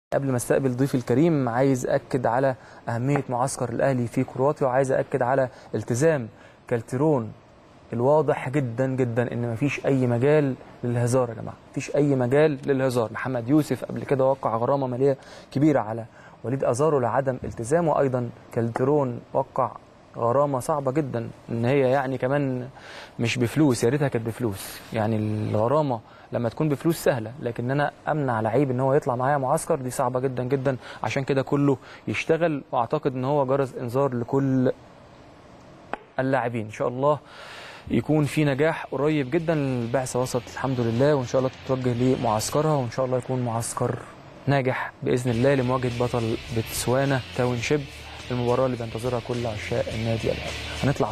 قبل ما استقبل ضيفي الكريم عايز اكد على اهميه معسكر الاهلي في كرواتيا وعايز اكد على التزام كالترون الواضح جدا جدا ان مفيش اي مجال للهزار يا جماعه مفيش اي مجال للهزار محمد يوسف قبل كده وقع غرامه ماليه كبيره على وليد ازارو لعدم التزامه ايضا كالترون وقع غرامه صعبه جدا ان هي يعني كمان مش بفلوس يا ريتها كانت بفلوس يعني الغرامه لما تكون بفلوس سهله لكن انا امنع لعيب ان هو يطلع معايا معسكر دي صعبه جدا جدا عشان كده كله يشتغل واعتقد ان هو جرس انذار لكل اللاعبين ان شاء الله يكون في نجاح قريب جدا البعثه وصلت الحمد لله وان شاء الله تتوجه لمعسكرها وان شاء الله يكون معسكر ناجح باذن الله لمواجهه بطل بتسوانا تاون شيب المباراه اللي بينتظرها كل عشاق النادي الاهلي هنطلع